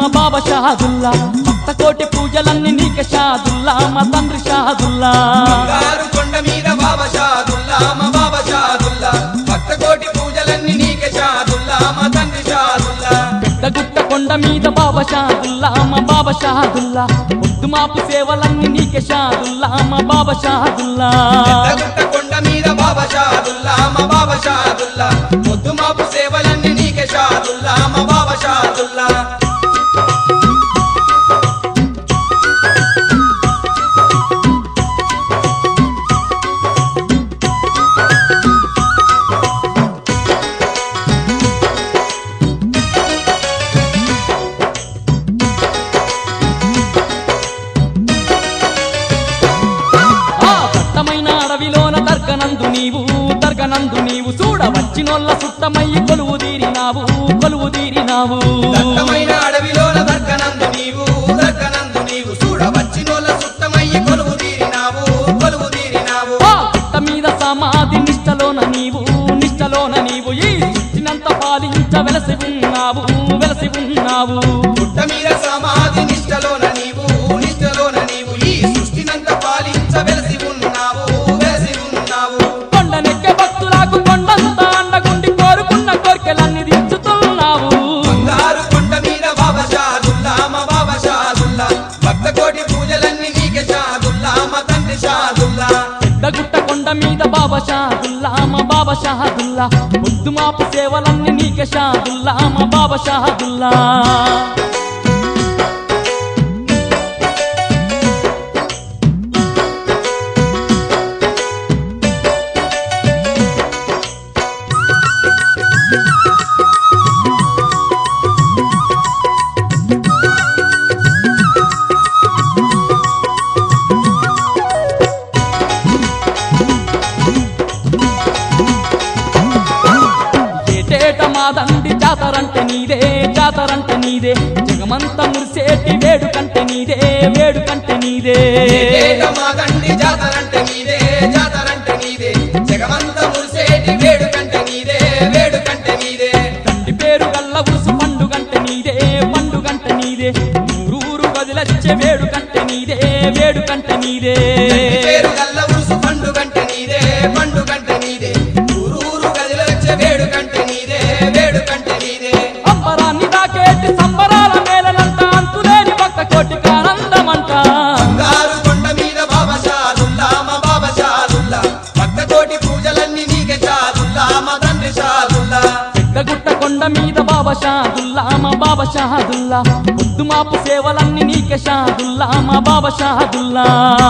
బాబా షాదుల్లా భక్త కోటి పూజలన్నీ నీకే షాదుల్లా మా తండ్రి షాదుల్లా బంగారు కొండ మీద బాబా షాదుల్లా మా బాబా షాదుల్లా భక్త కోటి పూజలన్నీ నీకే షాదుల్లా మా తండ్రి షాదుల్లా పెద్ద గుట్ట కొండ మీద బాబా షాదుల్లా మా బాబా షాదుల్లా పొద్దు మాపు సేవలన్నీ నీకే షాదుల్లా మా బాబా షాదుల్లా పెద్దగుట్ట కొండ మీద బాబా షాదుల్లా మా బాబా షాదుల్లా ముద్దు మాపు సేవలన్నీ నీకే షాదుల్లా మా బాబా షాదుల్లా ఆ దట్టమైన అడవిలోన దర్గనందు నీవు దర్గనందు నీవు చూడ వచ్చినోళ్ళ సుట్టమయ్యి కొలువు తీరినావు కొలువు తీరినావు దట్టమైన అడవిలోన దర్గనందు నీవు దర్గనందు నీవు చూడ వచ్చినోళ్ళ సుత్తమయ్యి కొలువు తీరినావు కొలువు తీరినావు ఆ పుట్ట మీద సమాధి నిష్టలోన నీవు నిష్టలోన నీవు ఈ సృష్టినంత పాలించ వెలసి ఉన్నావు వెలసి ఉన్నావు పుట్ట మీద సమాధి నిష్టలోన నీవు నిష్టలోన నీవు ఈ సృష్టినంత పాలించ వెలసి ఉన్నావు వెలసి ఉన్నావు కొండనెక్కే భక్తులకు కొండంత అండగుండి కోరుకున్న కోరికలన్నీ దించుతున్నావు బంగారు కొండ మీద బాబా షాదుల్లా మా బాబా షాదుల్లా భక్త కోటి పూజలన్నీ నీకే షాదుల్లా మా తండ్రి షాదుల్లా పెద్ద గుట్ట కొండ మీద బాబా షాదుల్లా మా బాబా షాదుల్లా పొద్దు మాపు సేవలన్నీ నీకే షాదుల్లా మా బాబా షాదుల్లా ఏటేట మాదండి జాతరంటే నీదే జాతరంటే నీదే జగమంత మురిసేటి వేడుకంటే నీదే వేడుకంటే నీదే ఏటేట మాగండి జాతరంటే నీదే జాతరంటే నీదే జగమంత మురిసేటి వేడుకంటే నీదే వేడుకంటే నీదే తండ్రి పేరు గల్ల ఉరుసు పండుగంటే నీదే పండుగంటే నీదే ఊరూరు కదిలచ్చే వేడుకంటే నీదే వేడుకంటే నీదే పేరు గల్ల ఉరుసు పండుగంటే నీదే పండుగంటే నీదే ఊరూరు గదిలొచ్చే వేడుకంటే నీదే వేడుకంటే నీదే అంబరాన్ని దాకేటి సంబరాల మేళనంట అంతులేని పక్క కోటికి ఆనందమంట బంగారు కొండ మీద బాబా షాదుల్లా మా బాబా షాదుల్లా భక్త కోటి పూజలన్నీ నీకే షాదుల్లా మా తండ్రి షాదుల్లా పెద్ద గుట్ట కొండ మీద బాబా షాదుల్లా మా బాబా షాదుల్లా పొద్దు మాపు సేవలన్నీ నీకే షాదుల్లా మా బాబా షాదుల్లా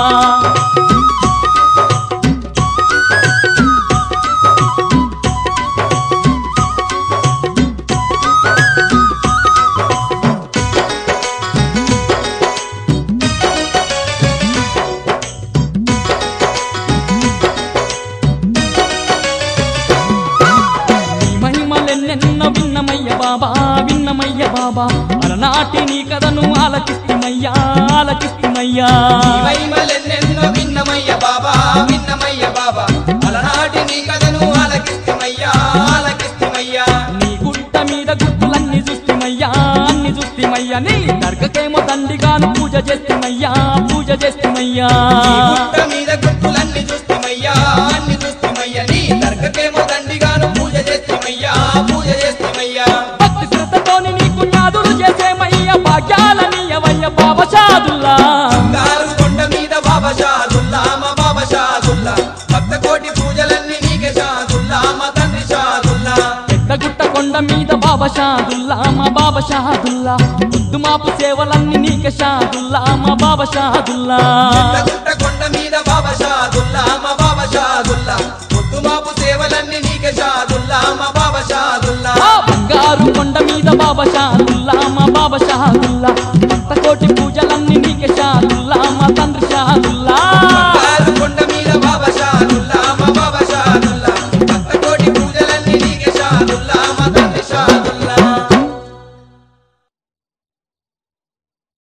నీ మహిమలెన్నెన్న విన్నమయ్య బాబా విన్నమయ్య బాబా అలనాటి నీ కథను ఆలకిస్తుమయ్యా ఆలకిస్తుమయ్యా ఈ మహిమలెన్నెన్నో విన్నమయ్య బాబా విన్నమయ్య బాబా అలనాటి నీ కథను ఆలకిస్తుమయ్యా ఆలకిస్తుమయ్యా నీ గుట్ట మీద గుట్టులన్నీ చూస్తుమయ్యా అన్ని చూస్తుమయ్యా నీ దర్గకేమో దండిగాను పూజ చేస్తుమయ్యా పూజ చేస్తుమయ్యా ఈ గుట్ట మీద గుట్టులన్నీ చూస్తుమయ్యా అన్ని చూస్తుమయ్యా నీ దర్గకేమో దండిగాను పూజ చేస్తుమయ్యా పూజ చేస్తుమయ్యా భక్తి శ్రద్ధతోని నీకు జ్ఞాదులు చేసేమయ్యా భాగ్యాలనీయవయ్య బాబా షాదుల్లా బంగారు కొండ మీద బాబా షాదుల్లా మా బాబా షాదుల్లా భక్త కోటి పూజలన్నీ నీకే షాదుల్లా మా తండ్రి షాదుల్లా పెద్ద గుట్ట కొండ మీద బాబా షాదుల్లా మా బాబా షాదుల్లా పొద్దు మాపు సేవలన్నీ నీకే షాదుల్లా మా బాబా షాదుల్లా గుట్ట కొండ మీద బాబా షాదుల్లా మా బాబా షాదుల్లా పొద్దు మాపు సేవలన్నీ నీకే షాదుల్లా మా బాబా షాదుల్లా ఆ బంగారు కొండ మీద బాబా షాదుల్లా మా బాబా షాదుల్లా భక్త కోటి పూజలన్నీ నీకే షాదుల్లా